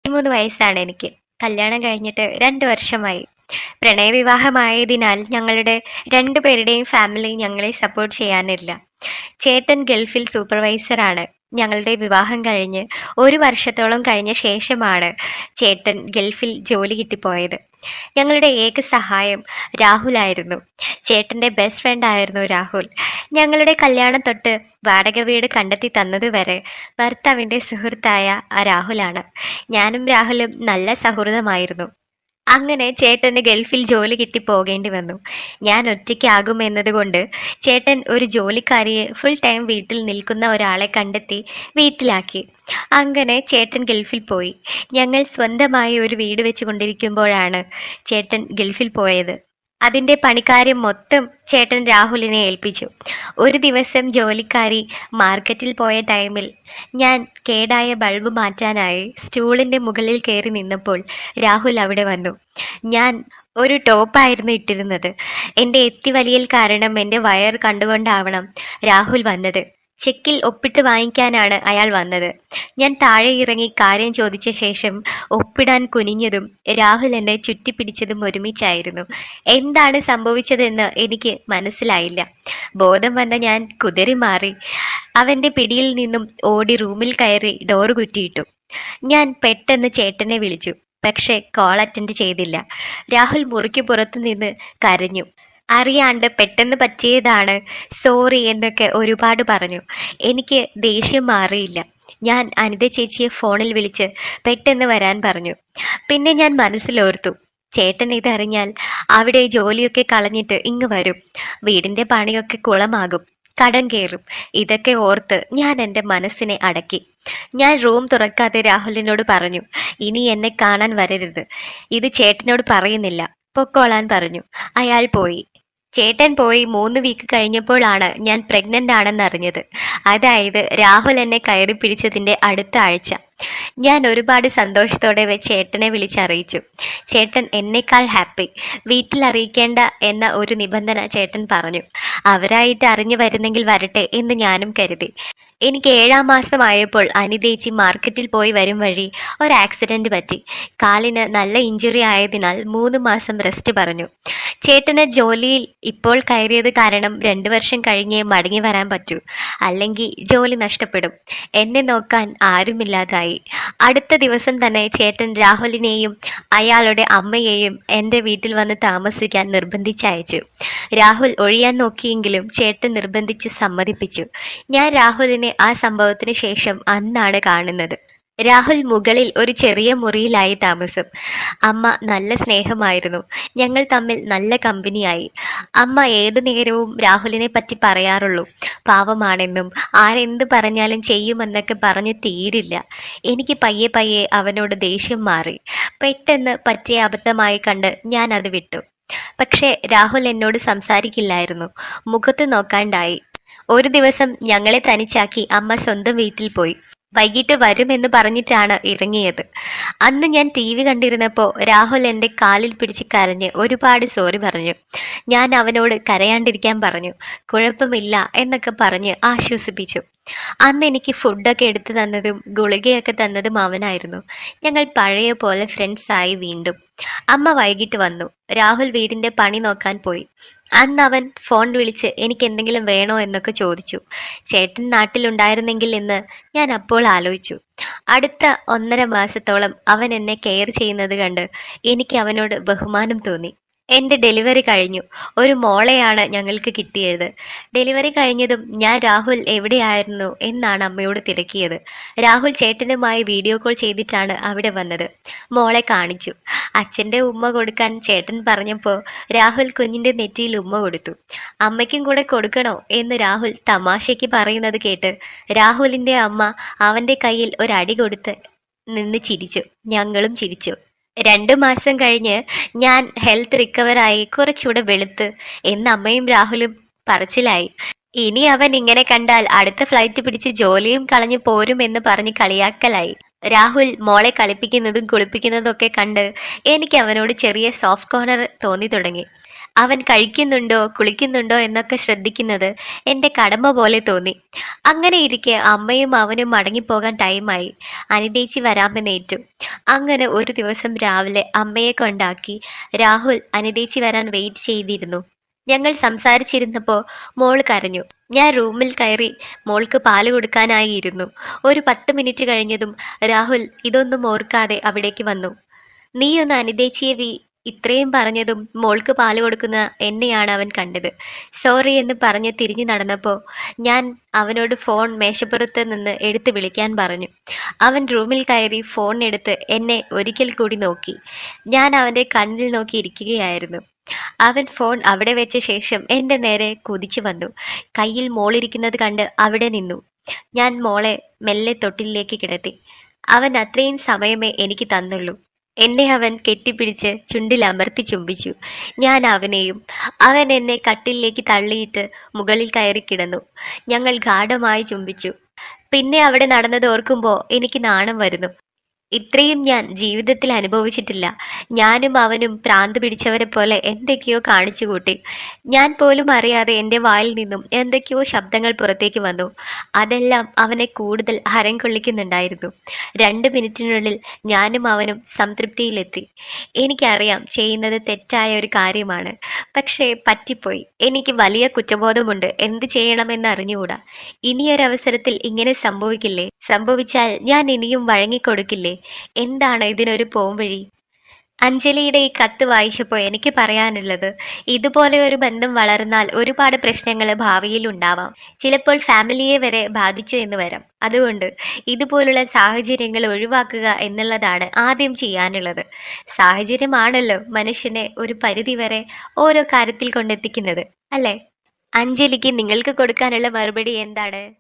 ഇരുപത്തിമൂന്ന് വയസ്സാണ് എനിക്ക് കല്യാണം കഴിഞ്ഞിട്ട് രണ്ട് വർഷമായി പ്രണയവിവാഹമായതിനാൽ ഞങ്ങളുടെ രണ്ടുപേരുടെയും ഫാമിലി ഞങ്ങളെ സപ്പോർട്ട് ചെയ്യാനില്ല ചേട്ടൻ ഗൾഫിൽ സൂപ്പർവൈസറാണ് ഞങ്ങളുടെ വിവാഹം കഴിഞ്ഞ് ഒരു വർഷത്തോളം കഴിഞ്ഞ ശേഷമാണ് ചേട്ടൻ ഗൾഫിൽ ജോലി കിട്ടിപ്പോയത് ഞങ്ങളുടെ ഏക സഹായം രാഹുലായിരുന്നു ചേട്ടൻ്റെ ബെസ്റ്റ് ഫ്രണ്ട് ആയിരുന്നു രാഹുൽ ഞങ്ങളുടെ കല്യാണം തൊട്ട് വാടക വീട് കണ്ടെത്തി തന്നതുവരെ ഭർത്താവിൻ്റെ സുഹൃത്തായ ആ രാഹുലാണ് ഞാനും രാഹുലും നല്ല സൗഹൃദമായിരുന്നു അങ്ങനെ ചേട്ടന് ഗൾഫിൽ ജോലി കിട്ടി പോകേണ്ടി വന്നു ഞാൻ ഒറ്റയ്ക്കാകും എന്നതുകൊണ്ട് ചേട്ടൻ ഒരു ജോലിക്കാരിയെ ഫുൾ ടൈം വീട്ടിൽ നിൽക്കുന്ന ഒരാളെ കണ്ടെത്തി വീട്ടിലാക്കി അങ്ങനെ ചേട്ടൻ ഗൾഫിൽ പോയി ഞങ്ങൾ സ്വന്തമായി ഒരു വീട് വെച്ച് കൊണ്ടിരിക്കുമ്പോഴാണ് ചേട്ടൻ ഗൾഫിൽ പോയത് അതിൻ്റെ പണിക്കാര്യം മൊത്തം ചേട്ടൻ രാഹുലിനെ ഏൽപ്പിച്ചു ഒരു ദിവസം ജോലിക്കാരി മാർക്കറ്റിൽ പോയ ടൈമിൽ ഞാൻ കേടായ ബൾബ് മാറ്റാനായി സ്റ്റൂളിൻ്റെ മുകളിൽ കയറി നിന്നപ്പോൾ രാഹുൽ അവിടെ വന്നു ഞാൻ ഒരു ടോപ്പായിരുന്നു ഇട്ടിരുന്നത് എൻ്റെ എത്തിവലിയൽ കാരണം എൻ്റെ വയർ കണ്ടുകൊണ്ടാവണം രാഹുൽ വന്നത് ചെക്കിൽ ഒപ്പിട്ട് വാങ്ങിക്കാനാണ് അയാൾ വന്നത് ഞാൻ താഴെ ഇറങ്ങി കാര്യം ചോദിച്ച ശേഷം ഒപ്പിടാൻ കുനിഞ്ഞതും രാഹുൽ എന്നെ ചുറ്റിപ്പിടിച്ചതും ഒരുമിച്ചായിരുന്നു എന്താണ് സംഭവിച്ചതെന്ന് എനിക്ക് മനസ്സിലായില്ല ബോധം വന്ന ഞാൻ കുതിരി മാറി അവൻ്റെ പിടിയിൽ നിന്നും ഓടി റൂമിൽ കയറി ഡോറ് കുറ്റിയിട്ടു ഞാൻ പെട്ടെന്ന് ചേട്ടനെ വിളിച്ചു പക്ഷെ കോൾ അറ്റൻഡ് ചെയ്തില്ല രാഹുൽ മുറിക്ക് പുറത്തു നിന്ന് കരഞ്ഞു അറിയാണ്ട് പെട്ടെന്ന് പറ്റിയതാണ് സോറി എന്നൊക്കെ ഒരുപാട് പറഞ്ഞു എനിക്ക് ദേഷ്യം മാറിയില്ല ഞാൻ അനിത ചേച്ചിയെ ഫോണിൽ വിളിച്ച് പെട്ടെന്ന് വരാൻ പറഞ്ഞു പിന്നെ ഞാൻ മനസ്സിലോർത്തു ചേട്ടൻ ഇതറിഞ്ഞാൽ അവിടെ ജോലിയൊക്കെ കളഞ്ഞിട്ട് ഇങ്ങ് വരും വീടിന്റെ പണിയൊക്കെ കുളമാകും കടം കയറും ഇതൊക്കെ ഓർത്ത് ഞാൻ എൻ്റെ മനസ്സിനെ അടക്കി ഞാൻ റൂം തുറക്കാതെ രാഹുലിനോട് പറഞ്ഞു ഇനി എന്നെ കാണാൻ വരരുത് ഇത് ചേട്ടനോട് പറയുന്നില്ല പൊക്കോളാൻ പറഞ്ഞു അയാൾ പോയി ചേട്ടൻ പോയി മൂന്ന് വീക്ക് കഴിഞ്ഞപ്പോഴാണ് ഞാൻ പ്രഗ്നന്റ് ആണെന്ന് അറിഞ്ഞത് അതായത് രാഹുൽ എന്നെ കയറി പിടിച്ചതിന്റെ അടുത്ത ആഴ്ച ഞാൻ ഒരുപാട് സന്തോഷത്തോടെ വെ- ചേട്ടനെ വിളിച്ചറിയിച്ചു ചേട്ടൻ എന്നെക്കാൾ ഹാപ്പി വീട്ടിൽ അറിയിക്കേണ്ട എന്ന ഒരു നിബന്ധന ചേട്ടൻ പറഞ്ഞു അവരായിട്ട് അറിഞ്ഞു വരുന്നെങ്കിൽ വരട്ടെ എന്ന് ഞാനും കരുതി എനിക്ക് ഏഴാം മാസമായപ്പോൾ അനിതേച്ചി മാർക്കറ്റിൽ പോയി വരും വഴി ഒരു ആക്സിഡന്റ് പറ്റി കാലിന് നല്ല ഇഞ്ചുറി ആയതിനാൽ മൂന്ന് മാസം റെസ്റ്റ് പറഞ്ഞു ചേട്ടന് ജോലിയിൽ ഇപ്പോൾ കയറിയത് കാരണം രണ്ടു വർഷം കഴിഞ്ഞേ മടങ്ങി വരാൻ പറ്റൂ അല്ലെങ്കിൽ ജോലി നഷ്ടപ്പെടും എന്നെ നോക്കാൻ ആരുമില്ലാതായി അടുത്ത ദിവസം തന്നെ ചേട്ടൻ രാഹുലിനെയും അയാളുടെ അമ്മയെയും എൻ്റെ വീട്ടിൽ വന്ന് താമസിക്കാൻ നിർബന്ധിച്ചയച്ചു രാഹുൽ ഒഴിയാൻ നോക്കിയെങ്കിലും ചേട്ടൻ നിർബന്ധിച്ച് സമ്മതിപ്പിച്ചു ഞാൻ രാഹുലിനെ ആ സംഭവത്തിന് ശേഷം അന്നാണ് കാണുന്നത് രാഹുൽ മുകളിൽ ഒരു ചെറിയ മുറിയിലായി താമസം അമ്മ നല്ല സ്നേഹമായിരുന്നു ഞങ്ങൾ തമ്മിൽ നല്ല കമ്പനിയായി അമ്മ ഏതു നേരവും രാഹുലിനെ പറ്റി പറയാറുള്ളൂ പാവമാണെന്നും ആരെന്ത് പറഞ്ഞാലും ചെയ്യുമെന്നൊക്കെ പറഞ്ഞ് തീരില്ല എനിക്ക് പയ്യെ പയ്യെ അവനോട് ദേഷ്യം മാറി പെട്ടെന്ന് പറ്റിയ അബദ്ധമായി കണ്ട് ഞാൻ അത് വിട്ടു പക്ഷേ രാഹുൽ എന്നോട് സംസാരിക്കില്ലായിരുന്നു മുഖത്ത് നോക്കാണ്ടായി ഒരു ദിവസം ഞങ്ങളെ തനിച്ചാക്കി അമ്മ സ്വന്തം വീട്ടിൽ പോയി വൈകിട്ട് വരുമെന്ന് പറഞ്ഞിട്ടാണ് ഇറങ്ങിയത് അന്ന് ഞാൻ ടി വി കണ്ടിരുന്നപ്പോൾ രാഹുൽ എൻ്റെ കാലിൽ പിടിച്ച് കരഞ്ഞ് ഒരുപാട് സോറി പറഞ്ഞു ഞാൻ അവനോട് കരയാണ്ടിരിക്കാൻ പറഞ്ഞു കുഴപ്പമില്ല എന്നൊക്കെ പറഞ്ഞ് ആശ്വസിപ്പിച്ചു അന്ന് എനിക്ക് ഫുഡൊക്കെ എടുത്തു തന്നതും ഗുളികയൊക്കെ തന്നതും അവനായിരുന്നു ഞങ്ങൾ പഴയ പോലെ ഫ്രണ്ട്സായി വീണ്ടും അമ്മ വൈകിട്ട് വന്നു രാഹുൽ വീടിന്റെ പണി നോക്കാൻ പോയി അന്ന് അവൻ ഫോൺ വിളിച്ച് എനിക്ക് എന്തെങ്കിലും വേണോ എന്നൊക്കെ ചോദിച്ചു ചേട്ടൻ നാട്ടിലുണ്ടായിരുന്നെങ്കിൽ എന്ന് ഞാൻ അപ്പോൾ ആലോചിച്ചു അടുത്ത ഒന്നര മാസത്തോളം അവൻ എന്നെ കെയർ ചെയ്യുന്നത് കണ്ട് എനിക്ക് അവനോട് ബഹുമാനം തോന്നി എൻ്റെ ഡെലിവറി കഴിഞ്ഞു ഒരു മോളെയാണ് ഞങ്ങൾക്ക് കിട്ടിയത് ഡെലിവറി കഴിഞ്ഞതും ഞാൻ രാഹുൽ എവിടെയായിരുന്നു എന്നാണ് അമ്മയോട് തിരക്കിയത് രാഹുൽ ചേട്ടനുമായി വീഡിയോ കോൾ ചെയ്തിട്ടാണ് അവിടെ വന്നത് മോളെ കാണിച്ചു അച്ഛൻ്റെ ഉമ്മ കൊടുക്കാൻ ചേട്ടൻ പറഞ്ഞപ്പോൾ രാഹുൽ കുഞ്ഞിൻ്റെ നെറ്റിയിൽ ഉമ്മ കൊടുത്തു അമ്മയ്ക്കും കൂടെ കൊടുക്കണോ എന്ന് രാഹുൽ തമാശയ്ക്ക് പറയുന്നത് കേട്ട് രാഹുലിൻ്റെ അമ്മ അവൻ്റെ കയ്യിൽ ഒരടി കൊടുത്ത് നിന്ന് ചിരിച്ചു ഞങ്ങളും ചിരിച്ചു രണ്ടു മാസം കഴിഞ്ഞ് ഞാൻ ഹെൽത്ത് റിക്കവറായി കുറച്ചുകൂടെ വെളുത്ത് എന്ന് അമ്മയും രാഹുലും പറച്ചിലായി ഇനി അവൻ ഇങ്ങനെ കണ്ടാൽ അടുത്ത ഫ്ലൈറ്റ് പിടിച്ച് ജോലിയും കളഞ്ഞു പോരും എന്ന് പറഞ്ഞ് കളിയാക്കലായി രാഹുൽ മോളെ കളിപ്പിക്കുന്നതും കുളിപ്പിക്കുന്നതും ഒക്കെ കണ്ട് എനിക്ക് അവനോട് ചെറിയ സോഫ്റ്റ് കോർണർ തോന്നി തുടങ്ങി അവൻ കഴിക്കുന്നുണ്ടോ കുളിക്കുന്നുണ്ടോ എന്നൊക്കെ ശ്രദ്ധിക്കുന്നത് എൻ്റെ കടമ പോലെ തോന്നി അങ്ങനെ ഇരിക്കെ അമ്മയും അവനും മടങ്ങിപ്പോകാൻ ടൈമായി അനിതേച്ചി വരാമെന്നേറ്റു അങ്ങനെ ഒരു ദിവസം രാവിലെ അമ്മയെ കൊണ്ടാക്കി രാഹുൽ അനിതേച്ചി വരാൻ വെയിറ്റ് ചെയ്തിരുന്നു ഞങ്ങൾ സംസാരിച്ചിരുന്നപ്പോൾ മോൾ കരഞ്ഞു ഞാൻ റൂമിൽ കയറി മോൾക്ക് പാല് കൊടുക്കാനായി ഇരുന്നു ഒരു പത്ത് മിനിറ്റ് കഴിഞ്ഞതും രാഹുൽ ഇതൊന്നും ഓർക്കാതെ അവിടേക്ക് വന്നു നീ ഒന്ന് അനിതേച്ചിയെ വി ഇത്രയും പറഞ്ഞതും മോൾക്ക് പാല് കൊടുക്കുന്ന എന്നെയാണ് അവൻ കണ്ടത് സോറി എന്ന് പറഞ്ഞ് തിരിഞ്ഞു നടന്നപ്പോൾ ഞാൻ അവനോട് ഫോൺ മേശപ്പുറത്ത് നിന്ന് എടുത്ത് വിളിക്കാൻ പറഞ്ഞു അവൻ റൂമിൽ കയറി ഫോൺ എടുത്ത് എന്നെ ഒരിക്കൽ കൂടി നോക്കി ഞാൻ അവൻ്റെ കണ്ണിൽ നോക്കി ഇരിക്കുകയായിരുന്നു അവൻ ഫോൺ അവിടെ വെച്ച ശേഷം എൻ്റെ നേരെ കുതിച്ചു വന്നു കയ്യിൽ മോളിരിക്കുന്നത് കണ്ട് അവിടെ നിന്നു ഞാൻ മോളെ മെല്ലെ തൊട്ടിലേക്ക് കിടത്തി അവൻ അത്രയും സമയമേ എനിക്ക് തന്നുള്ളൂ എന്നെ അവൻ കെട്ടിപ്പിടിച്ച് ചുണ്ടിൽ അമർത്തി ചുംബിച്ചു ഞാൻ അവനെയും അവൻ എന്നെ കട്ടിലേക്ക് തള്ളിയിട്ട് മുകളിൽ കയറി കിടന്നു ഞങ്ങൾ ഗാഠമായി ചുംബിച്ചു പിന്നെ അവിടെ നടന്നത് ഓർക്കുമ്പോൾ എനിക്ക് നാണം വരുന്നു ഇത്രയും ഞാൻ ജീവിതത്തിൽ അനുഭവിച്ചിട്ടില്ല ഞാനും അവനും ഭ്രാന്ത് പിടിച്ചവരെ പോലെ എന്തൊക്കെയോ കാണിച്ചു കൂട്ടി ഞാൻ പോലും അറിയാതെ എൻ്റെ വായിൽ നിന്നും എന്തൊക്കെയോ ശബ്ദങ്ങൾ പുറത്തേക്ക് വന്നു അതെല്ലാം അവനെ കൂടുതൽ ഹരം കൊള്ളിക്കുന്നുണ്ടായിരുന്നു രണ്ട് മിനിറ്റിനുള്ളിൽ ഞാനും അവനും സംതൃപ്തിയിലെത്തി എനിക്കറിയാം ചെയ്യുന്നത് തെറ്റായ ഒരു കാര്യമാണ് പക്ഷേ പറ്റിപ്പോയി എനിക്ക് വലിയ കുറ്റബോധമുണ്ട് എന്ത് ചെയ്യണമെന്ന് അറിഞ്ഞുകൂടാ ഇനിയൊരവസരത്തിൽ ഇങ്ങനെ സംഭവിക്കില്ലേ സംഭവിച്ചാൽ ഞാൻ ഇനിയും വഴങ്ങിക്കൊടുക്കില്ലേ എന്താണ് ഇതിനൊരു പോംവഴി അഞ്ജലിയുടെ ഈ കത്ത് വായിച്ചപ്പോൾ എനിക്ക് പറയാനുള്ളത് ഇതുപോലെ ഒരു ബന്ധം വളർന്നാൽ ഒരുപാട് പ്രശ്നങ്ങൾ ഭാവിയിൽ ഉണ്ടാവാം ചിലപ്പോൾ ഫാമിലിയെ വരെ ബാധിച്ചു എന്ന് വരാം അതുകൊണ്ട് ഇതുപോലുള്ള സാഹചര്യങ്ങൾ ഒഴിവാക്കുക എന്നുള്ളതാണ് ആദ്യം ചെയ്യാനുള്ളത് സാഹചര്യമാണല്ലോ മനുഷ്യനെ ഒരു പരിധി വരെ ഓരോ കാര്യത്തിൽ കൊണ്ടെത്തിക്കുന്നത് അല്ലേ അഞ്ജലിക്ക് നിങ്ങൾക്ക് കൊടുക്കാനുള്ള മറുപടി എന്താണ്